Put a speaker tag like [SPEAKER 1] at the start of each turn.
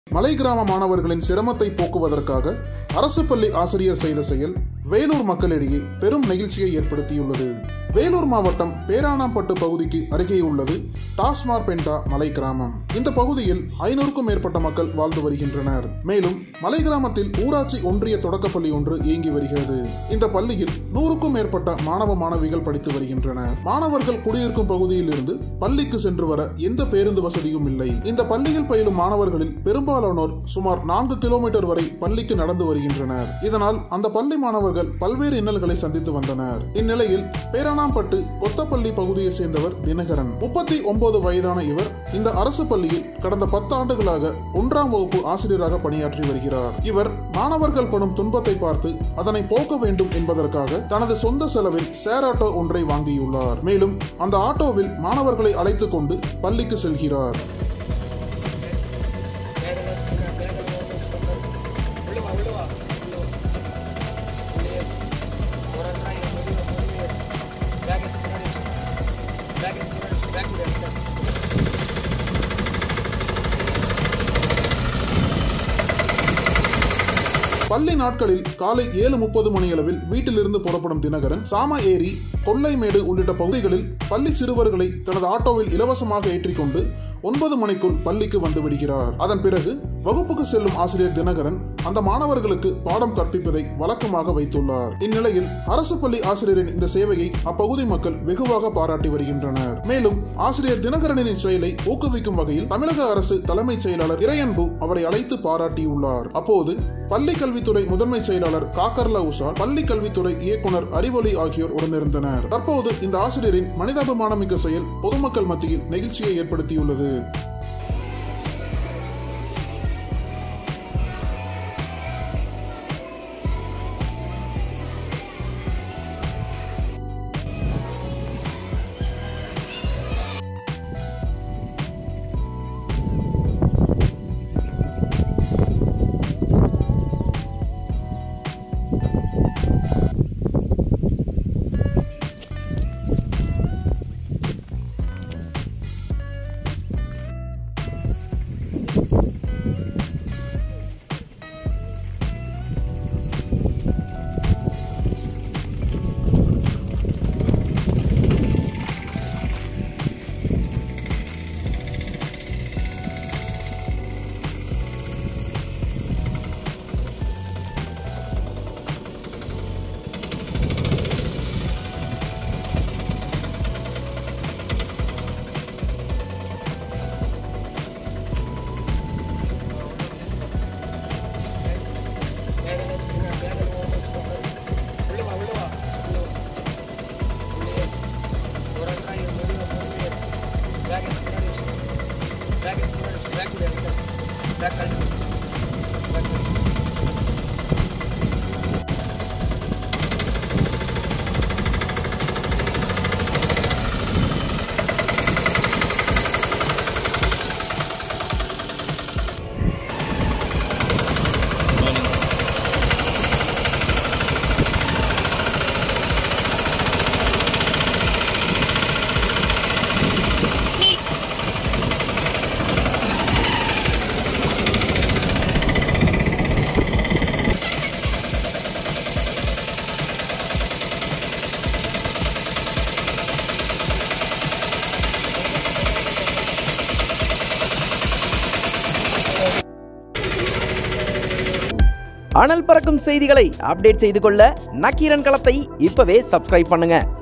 [SPEAKER 1] மலை கிராம மாணவர்களின் சிரமத்தை போக்குவதற்காக அரசு பள்ளி ஆசிரியர் செய்த செயல் வேலூர் மக்களிடையே பெரும் நெகிழ்ச்சியை ஏற்படுத்தியுள்ளது வேலூர் மாவட்டம் பேரானாம்பட்டு பகுதிக்கு அருகே உள்ளது டாஸ்மார் பெண்டா மலை கிராமம் இந்த பகுதியில் ஐநூறுக்கும் மேற்பட்ட மக்கள் வாழ்ந்து வருகின்றனர் மேலும் மலை கிராமத்தில் ஊராட்சி ஒன்றிய தொடக்கப்பள்ளி ஒன்று இயங்கி வருகிறது இந்த பள்ளியில் நூறுக்கும் மேற்பட்ட மாணவ மாணவிகள் படித்து வருகின்றனர் மாணவர்கள் குடியிருக்கும் பகுதியில் இருந்து பள்ளிக்கு சென்று வர எந்த பேருந்து வசதியும் இல்லை இந்த பள்ளியில் பயிலும் மாணவர்களில் பெரும்பாலானோர் சுமார் நான்கு கிலோமீட்டர் வரை பள்ளிக்கு நடந்து வருகின்றனர் இதனால் அந்த பள்ளி மாணவர்கள் பல்வேறு இன்னல்களை சந்தித்து வந்தனர் இந்நிலையில் பேரணாம்பட்டு கொத்தப்பள்ளி பகுதியை சேர்ந்தவர் தினகரன் முப்பத்தி ஒன்பது வயதான இவர் இந்த அரசு பள்ளியில் கடந்த பத்து ஆண்டுகளாக ஒன்றாம் வகுப்பு ஆசிரியராக பணியாற்றி வருகிறார் இவர் மாணவர்கள் படும் துன்பத்தை பார்த்து அதனை போக்க வேண்டும் என்பதற்காக தனது சொந்த செலவில் ஷேர் ஆட்டோ ஒன்றை வாங்கியுள்ளார் மேலும் அந்த ஆட்டோவில் மாணவர்களை அழைத்துக் கொண்டு பள்ளிக்கு செல்கிறார் பள்ளி நாட்களில் காலை ஏழு முப்பது மணியளவில் வீட்டிலிருந்து புறப்படும் தினகரன் சாம ஏரி கொள்ளைமேடு உள்ளிட்ட பகுதிகளில் பள்ளி சிறுவர்களை தனது ஆட்டோவில் இலவசமாக ஏற்றிக்கொண்டு ஒன்பது மணிக்குள் பள்ளிக்கு வந்து விடுகிறார் அதன் பிறகு வகுப்புக்கு செல்லும் ஆசிரியர் தினகரன் அந்த மாணவர்களுக்கு பாடம் கற்பிப்பதை வழக்கமாக வைத்துள்ளார் இந்நிலையில் அரசு பள்ளி ஆசிரியரின் இந்த சேவையை அப்பகுதி மக்கள் வெகுவாக பாராட்டி வருகின்றனர் மேலும் ஆசிரியர் தினகரனின் செயலை ஊக்குவிக்கும் வகையில் தமிழக அரசு தலைமைச் செயலாளர் இறையன்பு அவரை அழைத்து பாராட்டியுள்ளார் அப்போது பள்ளி கல்வித்துறை முதன்மை செயலாளர் காக்கர்லா உஷா பள்ளி கல்வித்துறை இயக்குனர் அறிவொளி ஆகியோர் உடனிருந்தனர் தற்போது இந்த ஆசிரியரின் மனிதாபிமானமிக்க செயல் பொதுமக்கள் மத்தியில் நெகிழ்ச்சியை ஏற்படுத்தியுள்ளது
[SPEAKER 2] அனல் பறக்கும் செய்திகளை அப்டேட் செய்து கொள்ள நக்கீரன் களத்தை இப்பவே சப்ஸ்கிரைப் பண்ணுங்க